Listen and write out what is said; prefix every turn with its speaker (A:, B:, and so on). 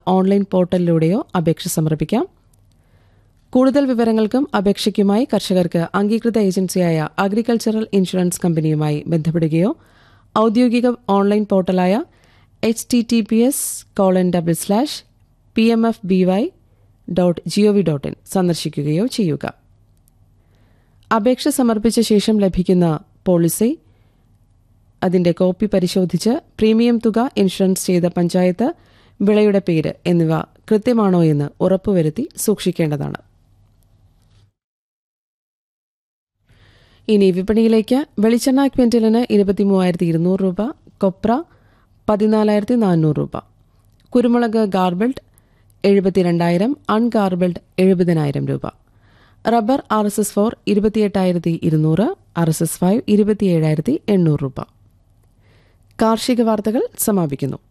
A: online പോർട്ടലിലൂടെയോ അപേക്ഷ സമർപ്പിക്കാം കൂടുതൽ വിവരങ്ങൾക്കും അപേക്ഷയ്ക്കുമായി കർഷകർക്ക് അംഗീകൃത ഏജൻസിയായ അഗ്രികൾച്ചറൽ ഇൻഷുറൻസ് കമ്പനിയുമായി ബന്ധപ്പെടുകയോ ഔദ്യോഗിക ഓൺലൈൻ പോർട്ടലായ H T T P S colon double slash P M F B Y dot G O V dot in സന്ദർശിക്കുകയോ ചെയ്യുക അപേക്ഷ സമർപ്പിച്ച ശേഷം ലഭിക്കുന്ന പോളിസി അതിന്റെ കോപ്പി പരിശോധിച്ച് പ്രീമിയം തുക ഇൻഷുറൻസ് ചെയ്ത പഞ്ചായത്ത് വിളയുടെ പേര് എന്നിവ കൃത്യമാണോ എന്ന് ഉറപ്പുവരുത്തി സൂക്ഷിക്കേണ്ടതാണ് ഇനി വിപണിയിലേക്ക് വെളിച്ചെണ്ണ ക്വിന്റലിന് ഇരുപത്തി മൂവായിരത്തി ഇരുന്നൂറ് രൂപ കൊപ്ര പതിനാലായിരത്തി നാനൂറ് രൂപ കുരുമുളക് ഗാർബിൾഡ് എഴുപത്തിരണ്ടായിരം അൺഗാർബിൾഡ് എഴുപതിനായിരം രൂപ rubber R S S four ഇരുപത്തിയെട്ടായിരത്തി ഇരുന്നൂറ് ആർ എസ് എസ് ഫൈവ് ഇരുപത്തിയേഴായിരത്തി എണ്ണൂറ് രൂപ കാർഷിക വാർത്തകൾ സമാപിക്കുന്നു